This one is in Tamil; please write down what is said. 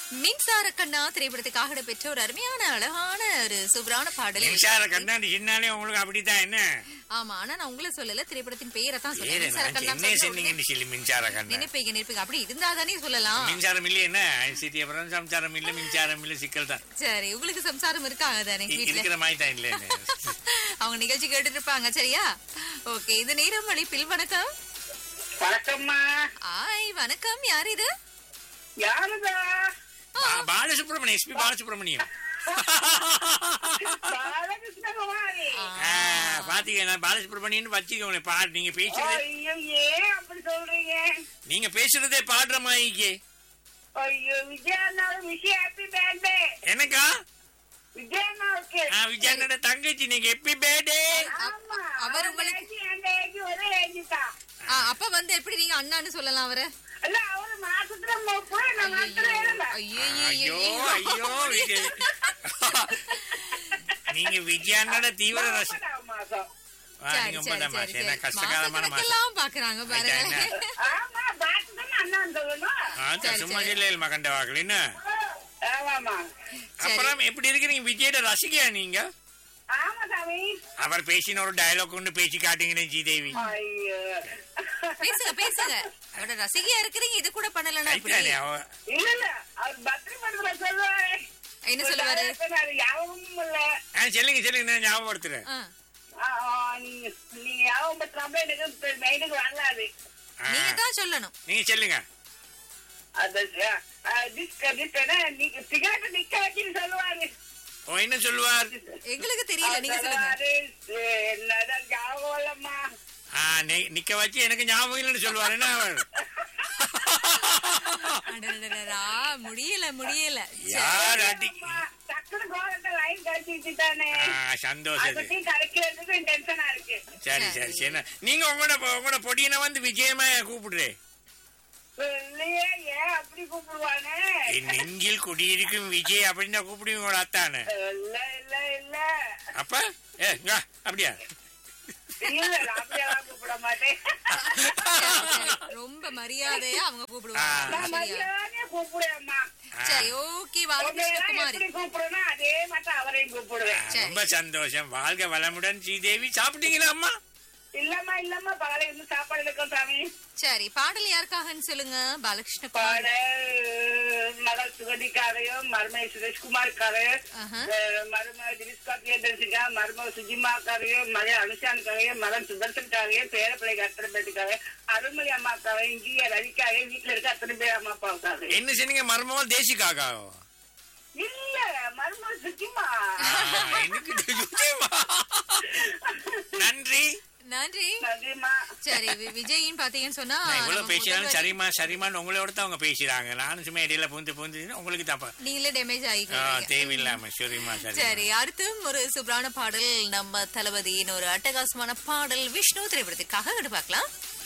மின்சார கண்ணா திரைப்படத்துக்காக இடம்பெற்ற ஒரு அருமையான அழகான ஒரு சூப்பரான பாடல் மின்சார கண்ணாடி சின்னாலே உங்களுக்கு அப்படித்தான் என்ன ஆமா ஆனா நான் உங்களை சொல்லல திரைப்படத்தின் பெயரை தான் சொல்றேன் ஏறு, மின்சார நான் கண்ணா என்ன சொன்னீங்கன்னு சொல்லி மின்சார கண்ணா நினைப்பீங்க நினைப்பீங்க அப்படி இருந்தா தானே சொல்லலாம் மின்சாரம் இல்லையே என்ன சிட்டி அப்புறம் சம்சாரம் இல்ல மின்சாரம் இல்ல சிக்கல் தான் சரி உங்களுக்கு சம்சாரம் இருக்காங்க தானே இ- வீட்டுல இருக்கிற மாதிரி தான் இல்ல அவங்க நிகழ்ச்சி கேட்டுட்டு இருப்பாங்க சரியா ஓகே இது நேரம் அழைப்பில் வணக்கம் வணக்கம்மா ஆய் வணக்கம் யார் இது யாருதா பாலசுப்ரமணியம் எஸ்பி பாலசுப்ரமணியம் பாலகிருஷ்ணகுமாரி ஆ, பாத்தீங்கன்னா பாலசுப்ரமணியன் வச்சுக்கோங்களேன் பாடு நீங்க பேசுறது ஐயோ ஏன் அப்படி சொல்றீங்க நீங்க பேசுறதே பாடுற மாதிரிக்கே ஐயோ விஜய் அண்ணாவுக்கு விஷயம் ஹாப்பி பர்த்டே எனக்கா விஜய் அண்ணாவுக்கு ஆ, விஜயனோட தங்கச்சி நீங்க எப்பி பேடே ஆமா அவர் உங்களுக்கு- age, என் age ஒரே age தான் ஆ, அப்ப வந்து எப்படி நீங்க அண்ணான்னு சொல்லலாம் அவரை இல்ல அவரு மாசத்துல மூப்பு நான் மாசத்துல ஏழல ஐயோ ஐயோ ஐயோ விஜய் நீங்க விஜயானோட தீவிர ரசம் மாசம் ஆ, நீங்க ஒன்பதாம் மாசம் என்ன கஷ்டகாலமான மாசம் மாசக்கணக்கெல்லாம் பாக்குறாங்க பாருங்க ஆயிட்டா ஆமா பாத்து தானே அண்ணான்னு சொல்லணும் ஆ, சரி, சும்மா சரி. இல்லை மகண்ட வாக்கல என்ன ஆமாமா அப்புறம் எப்படி இருக்கிறீங்க விஜயோட ரசிகையா நீங்க ஆமா சாமி அவர் பேசின ஒரு டயலாக் ஒன்று பேசி காட்டுங்கன்னு ஜீதேவி ஐயோ பேசுங்க பேசுங்க அவரோட ரசிகையா இருக்கிறீங்க இது கூட பண்ணலன்னா எப்படி ரைட்டானே அவ இல்ல இல்ல அவர் பத்திரி படத்துல சொல்லுவாரு என்ன சொல்லுவாரு அது ஞாபகமும் இல்ல ஆ சொல்லுங்க சொல்லுங்க நான் ஞாபகப்படுத்துறேன் ஆ, ஆ, ஆ, நீங்க நீங்க ஞாபகம் பத்திராம எனக்கு மைண்டுக்கு வரலாது ஆ, நீங்க தான் சொல்லணும் நீங்க சொல்லுங்க அது டிஸ்க டிஸ்க நீங்க சிகரெட் நிக்க வச்சுன்னு சொல்லுவாரு ஓ என்ன சொல்லுவார் எங்களுக்கு தெரியல நீங்க சொல்லுங்க சொல்லுவாரு, என்னதான் ஞாபகம் இல்லம்மா ஆ நி- நிக்க வச்சு எனக்கு ஞாபகம் இல்லைன்னு சொல்லுவார் என்ன அவர் அடடடடா, முடியல முடியல யார் அடி அம்மா, டக்குனு கோலத்தை லைன் கழிச்சு வச்சுட்டானே ஆ, சந்தோஷம் இது. அதுக்கு கரைக்கிறதுக்கு டென்ஷனா இருக்கு சரி சரி சரி என்ன- நீங்க உங்களோட உங்களோட பொடியனை வந்து விஜயமா கூப்பிடுறேன் இல்லையே ஏன் அப்படி கூப்பிடுவானே என் நெஞ்சில் குடியிருக்கும் விஜய் அப்படின்னு நான் கூப்பிடுவீங்க உங்களோட அத்தானு இல்ல இல்ல இல்ல அப்ப ஏ இங்க வா, அப்படியா இல்ல நான் அப்படியெல்லாம் கூப்பிட மாட்டேன் ரொம்ப மரியாதையா அவங்க ஆ. கூப்பிடுவாங்க நான் சரியா மரியாதையா கூப்பிடுவேன்மா சரி ஓகே உன்னையெல்லாம் பாலகிருஷ்ணகுமாரி எப்படி கூப்பிடுவேன் அதே மாதிரி அவரையும் கூப்பிடுவேன் ஆ, சரி. ரொம்ப சந்தோஷம் வாழ்க வளமுடன் ஸ்ரீதேவி சாப்பிட்டீங்களா அம்மா இல்லம்மா இல்லம்மா பகல இருந்து சாப்பாடு இருக்கும் சாமி சரி பாடல் யாருக்காகன்னு சொல்லுங்க பாலகிருஷ்ணகுமாரி பாட மகள் சுகதிக்காரையும் மருமை சுரேஷ்குமாருக்காரையும் ஆஹா. மருமக தினிஷ்கா பிரியதர்சிகா மருமக சுஜிமாக்காரையும் மகன் அனுஷானுக்காரையும் மகன் சுதர்சனுக்காரையும் பேர பிள்ளைக்கு அத்தனை பேருக்காக அருள்மொழி அம்மாக்காரையும் இங்கேயே ரவிக்காக வீட்டுல இருக்க அத்தனை பேர் அம்மா அப்பாவுக்காக என்ன சொன்னீங்க மருமகள் தேசிக்காகா இல்ல மருமக சுஜிமா ஆ, எனக்கு தெரியுமா? நன்றி நன்றி நன்றிம்மா சரி வி- விஜயின் பாத்தீங்கன்னு சொன்னா நான் எவ்வளவு நம்ம பேசினாலும் முதல்வர் சரிமா சரிமான்னு உங்களோட தான் அவங்க பேசுறாங்க நானும் சும்மா இடையில பூந்து பூந்து உங்களுக்கு தப்பா நீங்களே டேமேஜ் ஆ, ஆகிக்கிறீங்க தேவையில்லாம சரிமா சரி சரி அடுத்தும் ஒரு சூப்பரான பாடல் நம்ம தளபதியின் ஒரு அட்டகாசமான பாடல் விஷ்ணு திரைப்படத்திற்காக பார்க்கலாம்